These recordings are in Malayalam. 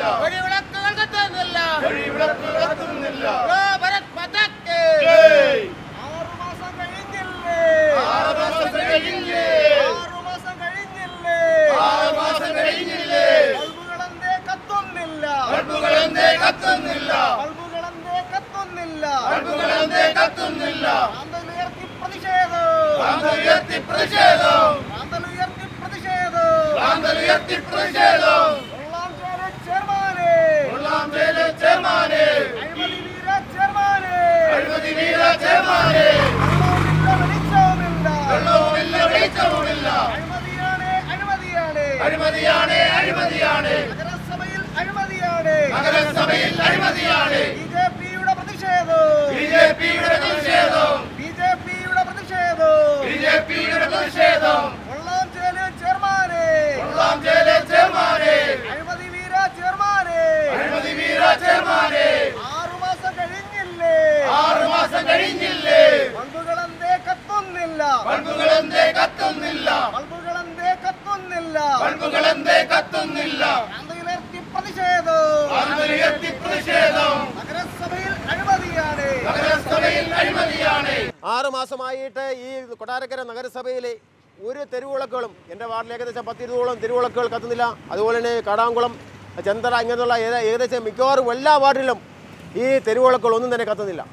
വഴിവിളക്കുകൾ കത്തുന്നില്ല വഴിവിളക്കുകൾ കത്തുന്നില്ല ജോ ഭരത് മാതാക്ക് ജയ് ആറുമാസം കഴിഞ്ഞില്ലേ ആറ് മാസം കഴിഞ്ഞില്ലേ ആറുമാസം കഴിഞ്ഞില്ലേ ആറ് മാസം കഴിഞ്ഞില്ലേ ബൾബുകളെന്തേ കത്തുന്നില്ല ബൾബുകളെന്തേ കത്തുന്നില്ല ബൾബുകളെന്തേ കത്തുന്നില്ല ബൾബുകളെന്തേ കത്തുന്നില്ല കാന്തലുയർത്തി പ്രതിഷേധം കാന്തലുയർത്തി പ്രതിഷേധം കാന്തലുയർത്തി പ്രതിഷേധം കാന്തലുയർത്തി പ്രതിഷേധം കൊള്ളാം ചേരെ ചെയർമാനെ കൊള്ളാം ജയിലെ ചെയർമാനെ അഴിമതി വീര ചെയർമാനെ അഴിമതി വീര ചെയർമാനെ വെള്ളവുമില്ല വെളിച്ചവുമില്ല വെള്ളവുമില്ല വെളിച്ചവുമില്ല അഴിമതിയാണ് അഴിമതിയാണ് അഴിമതിയാണ് അഴിമതിയാണ് നഗരസഭയിൽ അഴിമതിയാണ് നഗരസഭയിൽ അഴിമതിയാണ് ബി ജെ പിയുടെ പ്രതിഷേധം ബി ജെ പിയുടെ പ്രതിഷേധം ബി ജെ പിയുടെ പ്രതിഷേധം ബി ജെ പിയുടെ പ്രതിഷേധം കൊള്ളാം ചേല് ചെയർമാനെ കൊള്ളാം ജയിലെ ചെയർമാനെ അഴിമതി വീര ചെയർമാനെ അഴിമതി വീര ചെയർമാനെ ആറുമാസം കഴിഞ്ഞില്ലേ ആറ് മാസം കഴിഞ്ഞില്ലേ ബൾബുകളെന്തേ കത്തുന്നില്ല ബൾബുകളെന്തേ കത്തുന്നില്ല ബൾബുകളെന്തേ കത്തുന്നില്ല ബൾബുകളെന്തേ കത്തുന്നില്ല കാന്തയുയർത്തി പ്രതിഷേധം കാന്തലുയർത്തി പ്രതിഷേധം നഗരസഭയിൽ അഴിമതിയാണ് നഗരസഭയിൽ അഴിമതിയാണ് ആറ് മാസമായിട്ട് ഈ കൊട്ടാരക്കര നഗരസഭയിലെ ഒരു തെരുവിളക്കുകളും എൻ്റെ വാർഡിൽ ഏകദേശം പത്തിരുപതോളം തെരുവിളക്കുകൾ കത്തുന്നില്ല അതുപോലെ തന്നെ കാടാംകുളം ചെന്തറ ഇങ്ങനെയുള്ള ഏക- ഏകദേശം മിക്കവാറും എല്ലാ വാർഡിലും ഈ തെരുവിളക്കുകൾ ഒന്നും തന്നെ കത്തുന്നില്ല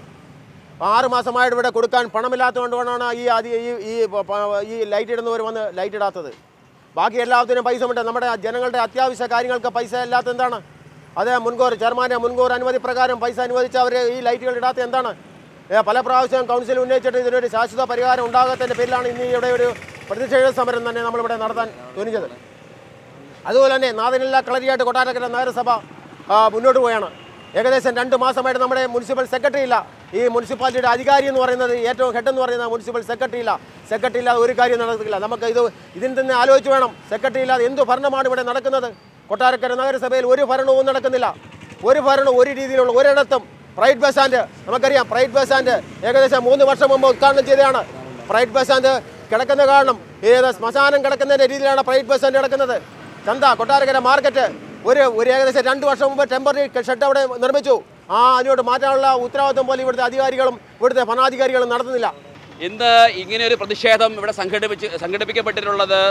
ആറ് മാസമായിട്ട് ഇവിടെ കൊടുക്കാൻ പണമില്ലാത്തതുകൊണ്ടാണ് ഈ ആദ്യ ഈ ഈ പ- പ- ഈ ലൈറ്റ് ഇടുന്നവർ വന്ന് ലൈറ്റ് ഇടാത്തത് ബാക്കി എല്ലാത്തിനും പൈസ ഉണ്ട് നമ്മുടെ ജനങ്ങളുടെ അത്യാവശ്യ കാര്യങ്ങൾക്ക് പൈസ ഇല്ലാത്ത എന്താണ് അത് മുൻകൂർ ചെയർമാൻ്റെ മുൻകൂർ അനുമതി പ്രകാരം പൈസ അനുവദിച്ച് അവർ ഈ ലൈറ്റുകൾ ഇടാത്ത എന്താണ് ഏ, പല പ്രാവശ്യം കൗൺസിൽ ഉന്നയിച്ചിട്ട് ഇതിനൊരു ശാശ്വത പരിഹാരം ഉണ്ടാകാത്തതിൻ്റെ പേരിലാണ് ഇന്ന് ഇവിടെ ഒരു പ്രതിഷേധ സമരം തന്നെ നമ്മളിവിടെ നടത്താൻ തുനിഞ്ഞത് അതുപോലെ തന്നെ നാദിനില്ല കളരിയായിട്ട് കൊട്ടാരക്കര നഗരസഭ ആ, മുന്നോട്ട് പോവുകയാണ് ഏകദേശം രണ്ട് മാസമായിട്ട് നമ്മുടെ മുനിസിപ്പൽ സെക്രട്ടറി ഇല്ല ഈ മുനിസിപ്പാലിറ്റിയുടെ അധികാരി എന്ന് പറയുന്നത് ഏറ്റവും ഹെഡ് എന്ന് പറയുന്നത് മുനിസിപ്പൽ സെക്രട്ടറി ഇല്ല സെക്രട്ടറി ഇല്ലാതെ ഒരു കാര്യം നടക്കില്ല നമുക്ക് ഇത് ഇതിൽ തന്നെ ആലോചിച്ച് വേണം സെക്രട്ടറി ഇല്ലാതെ എന്ത് ഭരണമാണ് ഇവിടെ നടക്കുന്നത് കൊട്ടാരക്കര നഗരസഭയിൽ ഒരു ഭരണവും നടക്കുന്നില്ല ഒരു ഭരണം ഒരു രീതിയിലുള്ള ഒരിടത്തും പ്രൈവറ്റ് ബസ് സ്റ്റാൻഡ് നമുക്കറിയാം പ്രൈവറ്റ് ബസ് സ്റ്റാൻഡ് ഏകദേശം മൂന്ന് വർഷം മുമ്പ് ഉദ്ഘാടനം ചെയ്തതാണ് പ്രൈവറ്റ് ബസ് സ്റ്റാൻഡ് കിടക്കുന്ന കാരണം ഏത് ശ്മശാനം കിടക്കുന്നതിൻ്റെ രീതിയിലാണ് പ്രൈവറ്റ് ബസ് സ്റ്റാൻഡ് കിടക്കുന്നത് ചന്ത കൊട്ടാരക്കര മാർക്കറ്റ് ഒരു ഒരു ഏകദേശം രണ്ട് വർഷം മുമ്പ് ടെമ്പററി ഷെഡ് അവിടെ നിർമ്മിച്ചു ആ അതിനോട് മാറ്റാനുള്ള ഉത്തരവാദിത്വം പോലും ഇവിടുത്തെ അധികാരികളും ഇവിടുത്തെ ഭരണാധികാരികളും നടത്തുന്നില്ല ഇന്ന് ഇങ്ങനെ ഒരു പ്രതിഷേധം ഇവിടെ സംഘടിപ്പിച്ച് സംഘടിപ്പിക്കപ്പെട്ടിട്ടുള്ളത്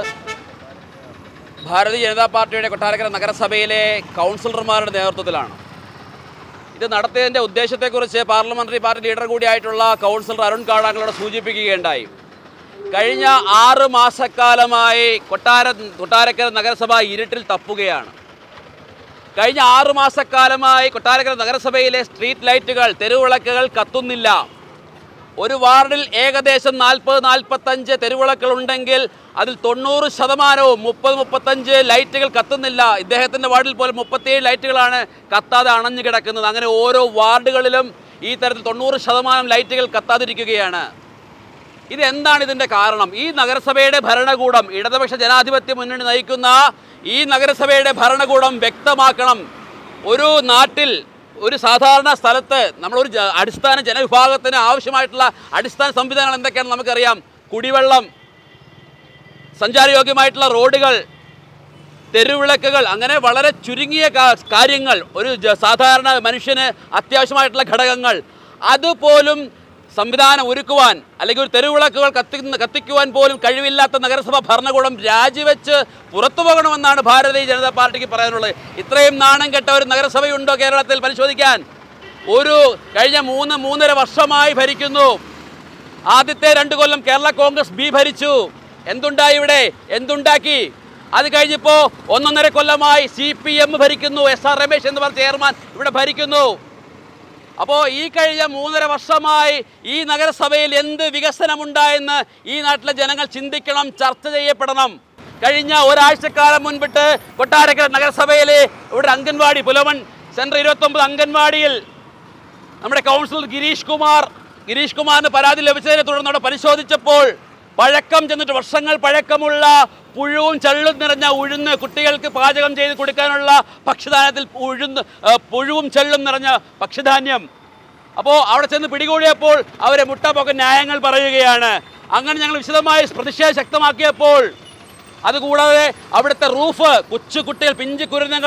ഭാരതീയ ജനതാ പാർട്ടിയുടെ കൊട്ടാരക്കര നഗരസഭയിലെ കൗൺസിലർമാരുടെ നേതൃത്വത്തിലാണ് ഇത് നടത്തിയതിൻ്റെ ഉദ്ദേശത്തെക്കുറിച്ച് പാർലമെന്ററി പാർട്ടി ലീഡർ കൂടിയായിട്ടുള്ള കൗൺസിലർ അരുൺ കാടാങ്ങളോട് സൂചിപ്പിക്കുകയുണ്ടായി കഴിഞ്ഞ ആറ് മാസക്കാലമായി കൊട്ടാര കൊട്ടാരക്കര നഗരസഭ ഇരുട്ടിൽ തപ്പുകയാണ് കഴിഞ്ഞ ആറു മാസക്കാലമായി കൊട്ടാരക്കര നഗരസഭയിലെ സ്ട്രീറ്റ് ലൈറ്റുകൾ തെരുവിളക്കുകൾ കത്തുന്നില്ല ഒരു വാർഡിൽ ഏകദേശം നാൽപ്പത് നാൽപ്പത്തഞ്ച് തെരുവിളക്കുകൾ ഉണ്ടെങ്കിൽ അതിൽ തൊണ്ണൂറ് ശതമാനവും മുപ്പത് മുപ്പത്തഞ്ച് ലൈറ്റുകൾ കത്തുന്നില്ല ഇദ്ദേഹത്തിൻ്റെ വാർഡിൽ പോലും മുപ്പത്തിയേഴ് ലൈറ്റുകളാണ് കത്താതെ അണഞ്ഞു കിടക്കുന്നത് അങ്ങനെ ഓരോ വാർഡുകളിലും ഈ തരത്തിൽ തൊണ്ണൂറ് ശതമാനം ലൈറ്റുകൾ കത്താതിരിക്കുകയാണ് ഇതെന്താണ് ഇതിൻ്റെ കാരണം ഈ നഗരസഭയുടെ ഭരണകൂടം ഇടതുപക്ഷ ജനാധിപത്യ മുന്നണി നയിക്കുന്ന ഈ നഗരസഭയുടെ ഭരണകൂടം വ്യക്തമാക്കണം ഒരു നാട്ടിൽ ഒരു സാധാരണ സ്ഥലത്ത് നമ്മളൊരു ജ- അടിസ്ഥാന ജനവിഭാഗത്തിന് ആവശ്യമായിട്ടുള്ള അടിസ്ഥാന സംവിധാനങ്ങൾ എന്തൊക്കെയാണെന്ന് നമുക്കറിയാം കുടിവെള്ളം സഞ്ചാരയോഗ്യമായിട്ടുള്ള റോഡുകൾ തെരുവിളക്കുകൾ അങ്ങനെ വളരെ ചുരുങ്ങിയ കാ- കാര്യങ്ങൾ ഒരു ജ- സാധാരണ മനുഷ്യന് അത്യാവശ്യമായിട്ടുള്ള ഘടകങ്ങൾ അതുപോലും സംവിധാനം ഒരുക്കുവാൻ അല്ലെങ്കിൽ ഒരു തെരുവിളക്കുകൾ കത്തിക്കുന്ന കത്തിക്കുവാൻ പോലും കഴിവില്ലാത്ത നഗരസഭ ഭരണകൂടം രാജിവെച്ച് പുറത്തു പോകണമെന്നാണ് ഭാരതീയ ജനതാ പാർട്ടിക്ക് പറയാനുള്ളത് ഇത്രയും നാണം കെട്ട ഒരു നഗരസഭയുണ്ടോ കേരളത്തിൽ പരിശോധിക്കാൻ ഒരു കഴിഞ്ഞ മൂന്ന് മൂന്നര വർഷമായി ഭരിക്കുന്നു ആദ്യത്തെ രണ്ട് കൊല്ലം കേരള കോൺഗ്രസ് ബി ഭരിച്ചു എന്തുണ്ടായി ഇവിടെ എന്തുണ്ടാക്കി അത് കഴിഞ്ഞപ്പോൾ ഒന്നൊന്നര കൊല്ലമായി സി പി എം ഭരിക്കുന്നു എസ് ആർ രമേശ് എന്ന് പറഞ്ഞ ചെയർമാൻ ഇവിടെ ഭരിക്കുന്നു അപ്പോൾ ഈ കഴിഞ്ഞ മൂന്നര വർഷമായി ഈ നഗരസഭയിൽ എന്ത് വികസനമുണ്ടായെന്ന് ഈ നാട്ടിലെ ജനങ്ങൾ ചിന്തിക്കണം ചർച്ച ചെയ്യപ്പെടണം കഴിഞ്ഞ ഒരാഴ്ചക്കാലം മുൻപിട്ട് കൊട്ടാരക്കര നഗരസഭയിലെ ഇവിടെ അംഗൻവാടി പുലവൻ സെൻട്രൽ ഇരുപത്തൊമ്പത് അംഗൻവാടിയിൽ നമ്മുടെ കൗൺസിലർ ഗിരീഷ് കുമാർ ഗിരീഷ് കുമാറിന് പരാതി ലഭിച്ചതിനെ തുടർന്ന് അവിടെ പരിശോധിച്ചപ്പോൾ പഴക്കം ചെന്നിട്ട് വർഷങ്ങൾ പഴക്കമുള്ള പുഴുവും ചള്ളും നിറഞ്ഞ ഉഴുന്ന് കുട്ടികൾക്ക് പാചകം ചെയ്ത് കൊടുക്കാനുള്ള ഭക്ഷ്യധാന്യത്തിൽ ഉഴുന്ന് ആ, പുഴുവും ചെള്ളും നിറഞ്ഞ ഭക്ഷ്യധാന്യം അപ്പോൾ അവിടെ ചെന്ന് പിടികൂടിയപ്പോൾ അവരെ മുട്ടപ്പൊക്കെ ന്യായങ്ങൾ പറയുകയാണ് അങ്ങനെ ഞങ്ങൾ വിശദമായി പ്രതിഷേധം ശക്തമാക്കിയപ്പോൾ അതുകൂടാതെ അവിടുത്തെ റൂഫ് കൊച്ചു കുട്ടികൾ പിഞ്ചു കുരുന്നുകൾ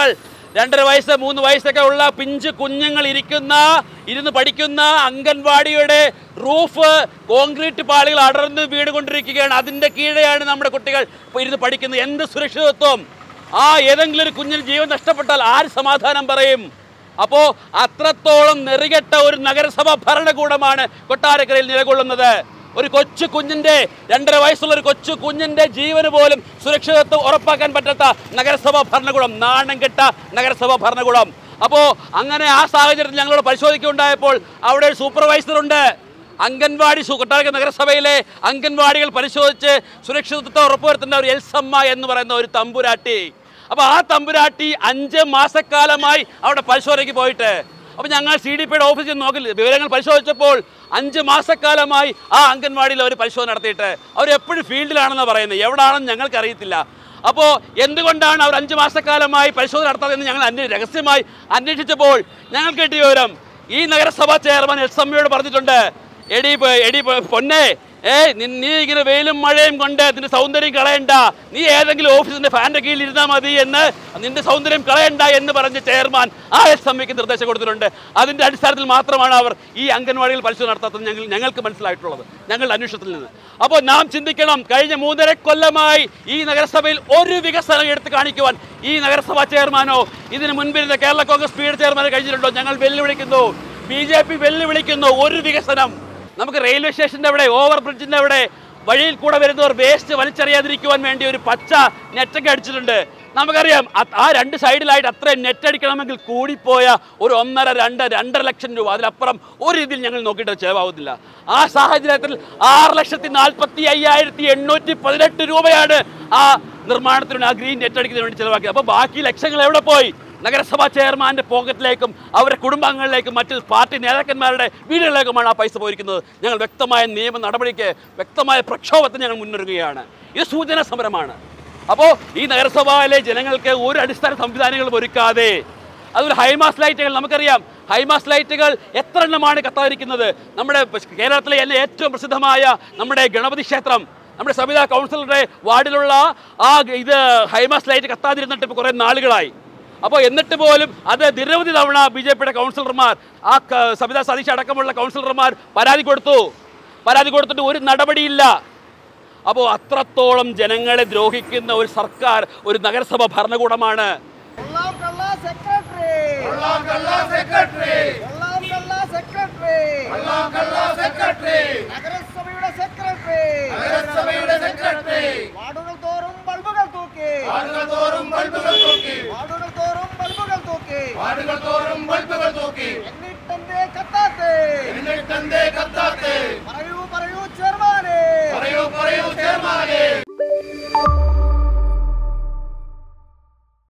രണ്ടര വയസ്സ് മൂന്ന് വയസ്സൊക്കെ ഉള്ള പിഞ്ച് കുഞ്ഞുങ്ങൾ ഇരിക്കുന്ന ഇരുന്ന് പഠിക്കുന്ന അംഗൻവാടിയുടെ റൂഫ് കോൺക്രീറ്റ് പാളികൾ അടർന്ന് വീടുകൊണ്ടിരിക്കുകയാണ് അതിൻ്റെ കീഴെയാണ് നമ്മുടെ കുട്ടികൾ ഇപ്പോൾ ഇരുന്ന് പഠിക്കുന്നത് എന്ത് സുരക്ഷിതത്വം ആ ഏതെങ്കിലും ഒരു കുഞ്ഞിന് ജീവൻ നഷ്ടപ്പെട്ടാൽ ആര് സമാധാനം പറയും അപ്പോൾ അത്രത്തോളം നെറികെട്ട ഒരു നഗരസഭ ഭരണകൂടമാണ് കൊട്ടാരക്കരയിൽ നിലകൊള്ളുന്നത് ഒരു കൊച്ചു കുഞ്ഞിൻ്റെ രണ്ടര വയസ്സുള്ള ഒരു കൊച്ചു കുഞ്ഞിൻ്റെ ജീവന് പോലും സുരക്ഷിതത്വം ഉറപ്പാക്കാൻ പറ്റാത്ത നഗരസഭ ഭരണകൂടം നാണം കെട്ട നഗരസഭ ഭരണകൂടം അപ്പോൾ അങ്ങനെ ആ സാഹചര്യത്തിൽ ഞങ്ങളോട് പരിശോധിക്കുകയുണ്ടായപ്പോൾ അവിടെ ഒരു സൂപ്പർവൈസറുണ്ട് അംഗൻവാടി സു- കൊട്ടാരക്കര നഗരസഭയിലെ അംഗൻവാടികൾ പരിശോധിച്ച് സുരക്ഷിതത്വം ഉറപ്പുവരുത്തേണ്ട ഒരു എൽസമ്മ എന്ന് പറയുന്ന ഒരു തമ്പുരാട്ടി അപ്പോൾ ആ തമ്പുരാട്ടി അഞ്ച് മാസക്കാലമായി അവിടെ പരിശോധനയ്ക്ക് പോയിട്ട് അപ്പോൾ ഞങ്ങൾ സി ഡി പിയുടെ ഓഫീസിൽ നോക്കി വിവരങ്ങൾ പരിശോധിച്ചപ്പോൾ അഞ്ച് മാസക്കാലമായി ആ അംഗൻവാടിയിൽ അവർ പരിശോധന നടത്തിയിട്ട് അവർ എപ്പോഴും ഫീൽഡിലാണെന്ന് പറയുന്നത് എവിടാണെന്ന് ഞങ്ങൾക്ക് അറിയത്തില്ല അപ്പോൾ എന്തുകൊണ്ടാണ് അവർ അഞ്ച് മാസക്കാലമായി പരിശോധന നടത്താതെന്ന് ഞങ്ങൾ അന്വേ രഹസ്യമായി അന്വേഷിച്ചപ്പോൾ ഞങ്ങൾക്ക് കിട്ടിയ വിവരം ഈ നഗരസഭാ ചെയർമാൻ എസ് എം യോട് പറഞ്ഞിട്ടുണ്ട് എടി പ- എടി പ- പൊന്നെ ഏ നി- നീ ഇങ്ങനെ വെയിലും മഴയും കൊണ്ട് നിന്റെ സൗന്ദര്യം കളയണ്ട നീ ഏതെങ്കിലും ഓഫീസിന്റെ ഫാൻ്റെ കീഴിൽ ഇരുന്നാൽ മതി എന്ന് നിന്റെ സൗന്ദര്യം കളയണ്ട എന്ന് പറഞ്ഞ് ചെയർമാൻ ആ എസ് എം നിർദ്ദേശം കൊടുത്തിട്ടുണ്ട് അതിന്റെ അടിസ്ഥാനത്തിൽ മാത്രമാണ് അവർ ഈ അംഗൻവാടികൾ പരിശോധന നടത്താത്തത് ഞങ്ങൾ ഞങ്ങൾക്ക് മനസ്സിലായിട്ടുള്ളത് ഞങ്ങളുടെ അന്വേഷണത്തിൽ നിന്ന് അപ്പോൾ നാം ചിന്തിക്കണം കഴിഞ്ഞ മൂന്നര കൊല്ലമായി ഈ നഗരസഭയിൽ ഒരു വികസനം എടുത്ത് കാണിക്കുവാൻ ഈ നഗരസഭാ ചെയർമാനോ ഇതിന് മുൻപിരുന്ന കേരള കോൺഗ്രസ് പീഡ് ചെയർമാനോ കഴിഞ്ഞിട്ടുണ്ടോ ഞങ്ങൾ വെല്ലുവിളിക്കുന്നു ബി ജെ പി വെല്ലുവിളിക്കുന്നു ഒരു വികസനം നമുക്ക് റെയിൽവേ സ്റ്റേഷൻ്റെ അവിടെ ഓവർ ബ്രിഡ്ജിൻ്റെ അവിടെ വഴിയിൽ കൂടെ വരുന്നവർ വേസ്റ്റ് വലിച്ചെറിയാതിരിക്കുവാൻ വേണ്ടി ഒരു പച്ച നെറ്റൊക്കെ അടിച്ചിട്ടുണ്ട് നമുക്കറിയാം അത് ആ രണ്ട് സൈഡിലായിട്ട് അത്രയും നെറ്റ് അടിക്കണമെങ്കിൽ കൂടിപ്പോയ ഒരു ഒന്നര രണ്ട് രണ്ടര ലക്ഷം രൂപ അതിലപ്പുറം ഒരു രീതിയിൽ ഞങ്ങൾ നോക്കിയിട്ട് ചിലവാകത്തില്ല ആ സാഹചര്യത്തിൽ ആറ് ലക്ഷത്തി നാൽപ്പത്തി അയ്യായിരത്തി എണ്ണൂറ്റി പതിനെട്ട് രൂപയാണ് ആ നിർമ്മാണത്തിന് ആ ഗ്രീൻ നെറ്റ് അടിക്കുന്നതിന് വേണ്ടി ചിലവാക്കിയത് അപ്പോൾ ബാക്കി ലക്ഷങ്ങൾ എവിടെ പോയി നഗരസഭാ ചെയർമാന്റെ പോക്കറ്റിലേക്കും അവരുടെ കുടുംബാംഗങ്ങളിലേക്കും മറ്റ് പാർട്ടി നേതാക്കന്മാരുടെ വീടുകളിലേക്കുമാണ് ആ പൈസ പോയിരിക്കുന്നത് ഞങ്ങൾ വ്യക്തമായ നിയമ നടപടിക്ക് വ്യക്തമായ പ്രക്ഷോഭത്തിന് ഞങ്ങൾ മുന്നൊരുങ്ങുകയാണ് ഇത് സൂചന സമരമാണ് അപ്പോൾ ഈ നഗരസഭയിലെ ജനങ്ങൾക്ക് ഒരു അടിസ്ഥാന സംവിധാനങ്ങളും ഒരുക്കാതെ അതുപോലെ ഹൈമാസ് ലൈറ്റുകൾ നമുക്കറിയാം ഹൈമാസ് ലൈറ്റുകൾ എത്ര എണ്ണമാണ് കത്താതിരിക്കുന്നത് നമ്മുടെ കേരളത്തിലെ തന്നെ ഏറ്റവും പ്രസിദ്ധമായ നമ്മുടെ ഗണപതി ക്ഷേത്രം നമ്മുടെ സവിതാ കൗൺസിലറുടെ വാർഡിലുള്ള ആ ഇത് ഹൈമാസ് ലൈറ്റ് കത്താതിരുന്നിട്ട് ഇപ്പോൾ കുറേ നാളുകളായി അപ്പോൾ എന്നിട്ട് പോലും അത് നിരവധി തവണ ബി ജെ പിയുടെ കൗൺസിലർമാർ ആ ക- സവിതാ സതീഷ് അടക്കമുള്ള കൗൺസിലർമാർ പരാതി കൊടുത്തു പരാതി കൊടുത്തിട്ട് ഒരു നടപടിയില്ല അപ്പോൾ അത്രത്തോളം ജനങ്ങളെ ദ്രോഹിക്കുന്ന ഒരു സർക്കാർ ഒരു നഗരസഭ ഭരണകൂടമാണ് കൊള്ളാം കള്ള സെക്രട്ടറി കൊള്ളാം കള്ള സെക്രട്ടറി കൊള്ളാം കള്ള സെക്രട്ടറി കൊള്ളാം കള്ള സെക്രട്ടറി നഗരസഭയുടെ സെക്രട്ടറി നഗരസഭയുടെ സെക്രട്ടറി വാർഡുകൾ തോറും ബൾബുകൾ തൂക്കി വാർഡുകൾ തോറും ബൾബുകൾ തൂക്കി വാർഡുകൾ തോറും ബൾബുകൾ തൂക്കി വാർഡുകൾ തോറും ബൾബുകൾ തൂക്കി എന്നിട്ടെന്തേ കത്താത്തേ എന്നിട്ടെന്തേ